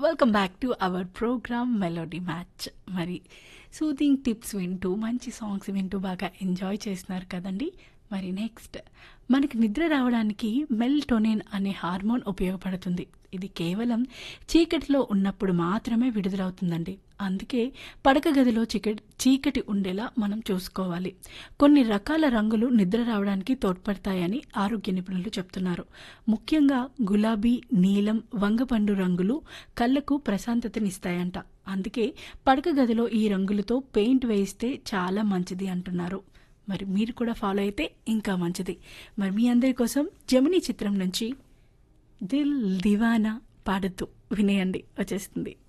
welcome back to our program melody match మరి soothing tips వింటూ మంచి సాంగ్స్ వింటూ బాగా ఎంజాయ్ చేస్తున్నారు కదండి మరి నెక్స్ట్ మనకి నిద్ర రావడానికి మెల్టోనిన్ అనే హార్మోన్ ఉపయోగపడుతుంది ఇది కేవలం చీకటిలో ఉన్నప్పుడు మాత్రమే విడుదలవుతుందండి అందుకే పడక గదిలో చీకటి చీకటి ఉండేలా మనం చూసుకోవాలి కొన్ని రకాల రంగులు నిద్ర రావడానికి తోడ్పడతాయని ఆరోగ్య నిపుణులు చెప్తున్నారు ముఖ్యంగా గులాబీ నీలం వంగపండు రంగులు కళ్ళకు ప్రశాంతతనిస్తాయంట అందుకే పడక గదిలో ఈ రంగులతో పెయింట్ వేయిస్తే చాలా మంచిది అంటున్నారు మరి మీరు కూడా ఫాలో అయితే ఇంకా మంచిది మరి మీ అందరి కోసం జమినీ చిత్రం నుంచి దిల్ దివానా పాడుతూ వినేయండి వచ్చేస్తుంది